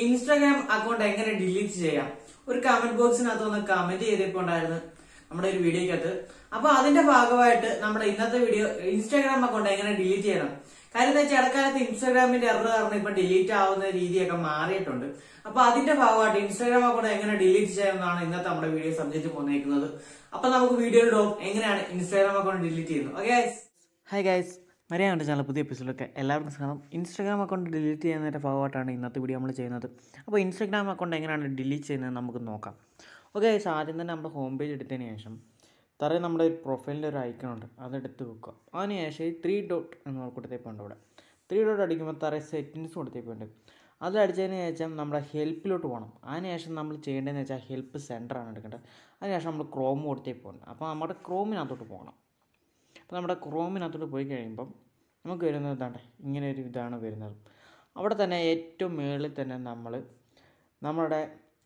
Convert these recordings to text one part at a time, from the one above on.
Instagram account എങ്ങനെ delete ചെയ്യാം ഒരു കമന്റ് ബോക്സിനകത്ത് ഒന്ന് കമന്റ് ചെയ്തിട്ടുണ്ടായിരുന്നു നമ്മുടെ ഒരു വീഡിയോക്കകത്ത് അപ്പൊ അതിന്റെ ഭാഗമായിട്ട് നമ്മുടെ ഇന്നത്തെ വീഡിയോ ഇൻസ്റ്റാഗ്രാം അക്കൗണ്ട് എങ്ങനെ ഡിലീറ്റ് ചെയ്യണം കാര്യം എന്താ വെച്ചാൽ ഇടക്കാലത്ത് ഇൻസ്റ്റാഗ്രാമിന്റെ എറർ കാരണം ഇപ്പൊ ഡിലീറ്റ് ആവുന്ന രീതിയൊക്കെ മാറിയിട്ടുണ്ട് അപ്പൊ അതിന്റെ ഭാഗമായിട്ട് ഇൻസ്റ്റാഗ്രാം അക്കൗണ്ട് എങ്ങനെ ഡിലീറ്റ് ചെയ്യാമെന്നാണ് ഇന്നത്തെ നമ്മുടെ വീഡിയോ സബ്ജക്റ്റ് വന്നേക്കുന്നത് അപ്പൊ നമുക്ക് വീഡിയോ ഇടും എങ്ങനെയാണ് ഇൻസ്റ്റാഗ്രാം അക്കൗണ്ട് ഡിലീറ്റ് ചെയ്യുന്നത് ഓക്കെ ഹായ് ഗൈസ് മരിയാണ്ട് ചാനൽ പുതിയ എപ്പിസോഡിലൊക്കെ എല്ലാവർക്കും സ്വാഗതം ഇൻസ്റ്റാഗ്രാം അക്കൗണ്ട് ഡിലീറ്റ് ചെയ്യുന്നതിൻ്റെ ഭാഗമായിട്ടാണ് ഇന്നത്തെ വീഡിയോ നമ്മൾ ചെയ്യുന്നത് അപ്പോൾ ഇൻസ്റ്റാഗ്രാം അക്കൗണ്ട് എങ്ങനെയാണ് ഡിലീറ്റ് ചെയ്യുന്നത് നമുക്ക് നോക്കാം ഓക്കെ ഗൈസ് ആദ്യം തന്നെ നമ്മുടെ ഹോം പേജ് എടുത്തതിന് ശേഷം തറ നമ്മുടെ പ്രൊഫൈലിൻ്റെ ഒരു ഐക്കൺ ഉണ്ട് അതെടുത്ത് വെക്കുക അതിന് ശേഷം ഈ ത്രീ ഡോട്ട് എന്ന് കൊടുത്തേപ്പുണ്ട് ഇവിടെ ത്രീ ഡോട്ട് അടിക്കുമ്പോൾ തറ സെറ്റിങ്സ് കൊടുത്തേപ്പുണ്ട് അത് അടിച്ചതിന് ശേഷം നമ്മുടെ ഹെൽപ്പിലോട്ട് പോകണം അതിനുശേഷം നമ്മൾ ചെയ്യേണ്ടതെന്ന് വെച്ചാൽ ഹെൽപ്പ് സെൻറ്ററാണ് എടുക്കേണ്ടത് അതിനുശേഷം നമ്മൾ ക്രോം കൊടുത്തേ പോകണം അപ്പോൾ നമ്മുടെ ക്രോമിനകത്തോട്ട് പോകണം അപ്പോൾ നമ്മുടെ ക്രോമിനകത്തോട്ട് പോയി കഴിയുമ്പം നമുക്ക് വരുന്നത് ഇതാണ്ട് ഇങ്ങനെ ഒരു ഇതാണ് വരുന്നത് അവിടെ തന്നെ ഏറ്റവും മുകളിൽ തന്നെ നമ്മൾ നമ്മുടെ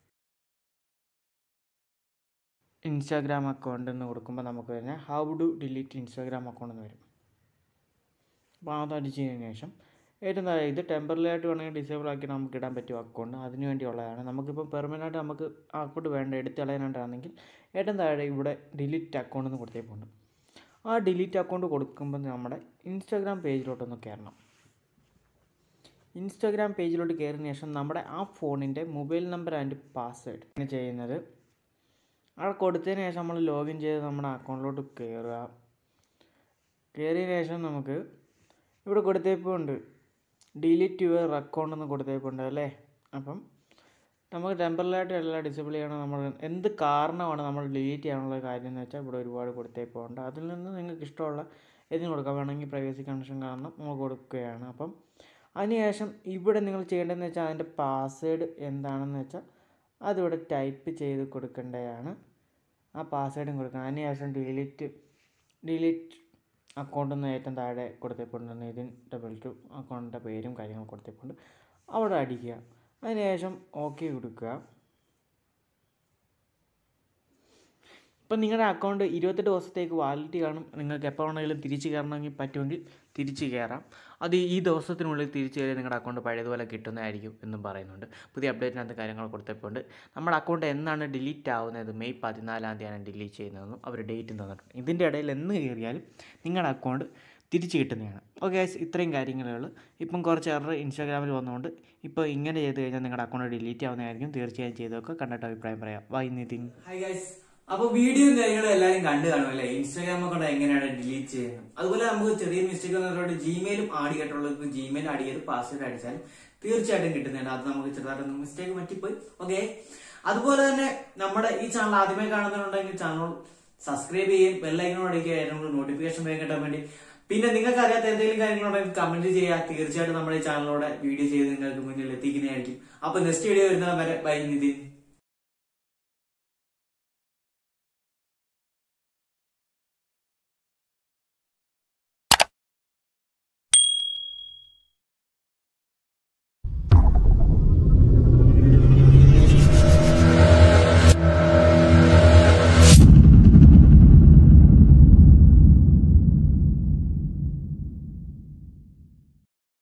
ഇൻസ്റ്റാഗ്രാം അക്കൗണ്ട് എന്ന് കൊടുക്കുമ്പോൾ നമുക്ക് വരുന്ന how do delete Instagram account എന്ന് വരും അപ്പോൾ അത് അടിച്ചതിന് ശേഷം ഏറ്റവും താഴെ ഇത് ടെമ്പററി ആയിട്ട് വേണമെങ്കിൽ ഡിസേബിൾ ആക്കി നമുക്ക് ഇടാൻ പറ്റും അക്കൗണ്ട് അതിന് വേണ്ടിയുള്ളതാണ് നമുക്കിപ്പോൾ പെർമനൻ്റ് ആയിട്ട് നമുക്ക് ആ അക്കൗണ്ട് വേണ്ട എടുത്ത് കളയാനായിട്ടാണെങ്കിൽ ഏറ്റവും താഴെ ഇവിടെ ഡിലീറ്റ് അക്കൗണ്ട് എന്ന് കൊടുത്തേക്കുണ്ട് ആ ഡിലീറ്റ് അക്കൗണ്ട് കൊടുക്കുമ്പോൾ നമ്മുടെ ഇൻസ്റ്റാഗ്രാം പേജിലോട്ടൊന്ന് കയറണം ഇൻസ്റ്റാഗ്രാം പേജിലോട്ട് കയറിയതിന് ശേഷം നമ്മുടെ ആ ഫോണിൻ്റെ മൊബൈൽ നമ്പർ ആൻഡ് പാസ്വേഡ് ഇങ്ങനെ ചെയ്യുന്നത് അവിടെ കൊടുത്തതിന് ശേഷം നമ്മൾ ലോഗിൻ ചെയ്ത് നമ്മുടെ അക്കൗണ്ടിലോട്ട് കയറുക കയറിയതിന് ശേഷം നമുക്ക് ഇവിടെ കൊടുത്തേപ്പുണ്ട് ഡിലീറ്റ് യുവർ അക്കൗണ്ട് എന്ന് കൊടുത്തേപ്പുണ്ട് അല്ലേ അപ്പം നമുക്ക് ടെമ്പറലായിട്ട് എല്ലാം ഡിസേബിൾ ചെയ്യണം നമ്മൾ എന്ത് കാരണമാണ് നമ്മൾ ഡിലീറ്റ് ചെയ്യാനുള്ള കാര്യം എന്ന് വെച്ചാൽ ഇവിടെ ഒരുപാട് കൊടുത്തേപ്പുണ്ട് അതിൽ നിന്ന് നിങ്ങൾക്ക് ഇഷ്ടമുള്ള ഏതിനും കൊടുക്കാം വേണമെങ്കിൽ പ്രൈവസി കണക്ഷൻ കാരണം നമ്മൾ കൊടുക്കുകയാണ് അപ്പം അതിനുശേഷം ഇവിടെ നിങ്ങൾ ചെയ്യേണ്ടതെന്ന് വെച്ചാൽ അതിൻ്റെ പാസ്വേഡ് എന്താണെന്ന് വെച്ചാൽ അതിവിടെ ടൈപ്പ് ചെയ്ത് കൊടുക്കേണ്ടതാണ് ആ പാസ്വേഡും കൊടുക്കണം അതിനുശേഷം ഡിലീറ്റ് ഡിലീറ്റ് അക്കൗണ്ട് എന്ന് ഏറ്റവും താഴെ കൊടുത്തിട്ടുണ്ട് നിതിൻ ഡബിൾ ടു അക്കൗണ്ടിൻ്റെ പേരും കാര്യങ്ങളും കൊടുത്തിട്ടുണ്ട് അവിടെ അടിക്കുക അതിനുശേഷം ഓക്കെ കൊടുക്കുക ഇപ്പം നിങ്ങളുടെ അക്കൗണ്ട് ഇരുപത്തെട്ട് ദിവസത്തേക്ക് വാലിഡിറ്റി കാണും നിങ്ങൾക്ക് എപ്പോൾ വേണമെങ്കിലും തിരിച്ച് കയറണമെങ്കിൽ പറ്റുമെങ്കിൽ തിരിച്ച് കയറാം അത് ഈ ദിവസത്തിനുള്ളിൽ തിരിച്ച് കയറി നിങ്ങളുടെ അക്കൗണ്ട് പഴയതുപോലെ കിട്ടുന്നതായിരിക്കും എന്നും പറയുന്നുണ്ട് പുതിയ അപ്ഡേറ്റിനകത്ത് കാര്യങ്ങൾ കൊടുത്തപ്പോണ്ട് നമ്മുടെ അക്കൗണ്ട് എന്നാണ് ഡിലീറ്റ് ആവുന്നത് മെയ് പതിനാലാം തീയതിയാണ് ഡിലീറ്റ് ചെയ്യുന്നതെന്നും അവർ ഡേറ്റ് തന്നിട്ടുണ്ട് ഇതിൻ്റെ ഇടയിൽ എന്ന് കയറിയാലും നിങ്ങളുടെ അക്കൗണ്ട് തിരിച്ച് കിട്ടുന്നതാണ് ഓക്കെ ഇത്രയും കാര്യങ്ങളേ ഉള്ളൂ ഇപ്പം കുറച്ച് എറർ ഇൻസ്റ്റാഗ്രാമിൽ വന്നുകൊണ്ട് ഇപ്പോൾ ഇങ്ങനെ ചെയ്ത് കഴിഞ്ഞാൽ നിങ്ങളുടെ അക്കൗണ്ട് ഡിലീറ്റ് ആവുന്നതായിരിക്കും തീർച്ചയായും ചെയ്തൊക്കെ കണ്ടിട്ട് അഭിപ്രായം പറയാം വൈ നിതിൻ ഹായ് ഗൈസ് അപ്പൊ വീഡിയോ കാര്യങ്ങളും എല്ലാവരും കണ്ടു കാണും അല്ലെ ഇൻസ്റ്റാഗ്രാം അക്കൗണ്ട് എങ്ങനെയാണ് ഡിലീറ്റ് ചെയ്യുന്നത് അതുപോലെ നമുക്ക് ചെറിയ മിസ്റ്റേക്ക് വന്നിട്ട് ജിമെയിലും ആഡ് ചെയ്തിട്ടുള്ളത് ജിമെയിൽ ആഡ് ചെയ്ത് പാസ്വേഡ് അടിച്ചാൽ തീർച്ചയായിട്ടും കിട്ടുന്നതാണ് അത് നമുക്ക് ചെറുതായിട്ട് മിസ്റ്റേക്ക് പറ്റിപ്പോയി ഓക്കെ അതുപോലെ തന്നെ നമ്മുടെ ഈ ചാനൽ ആദ്യമായി കാണുന്നുണ്ടെങ്കിൽ ചാനൽ സബ്സ്ക്രൈബ് ചെയ്യും ബെല്ലൈക്കനോട് അടിക്കുക നോട്ടിഫിക്കേഷൻ വേഗം കിട്ടാൻ വേണ്ടി പിന്നെ നിങ്ങൾക്ക് അറിയാത്ത എന്തെങ്കിലും കാര്യങ്ങളുണ്ടെങ്കിൽ കമന്റ് ചെയ്യുക തീർച്ചയായിട്ടും നമ്മുടെ ഈ ചാനലിലൂടെ വീഡിയോ ചെയ്ത് നിങ്ങൾക്ക് മുന്നിൽ എത്തിക്കുന്നതായിരിക്കും അപ്പൊ നെക്സ്റ്റ് വീഡിയോ വരുന്നത് വരെ ബൈ നിതിൻ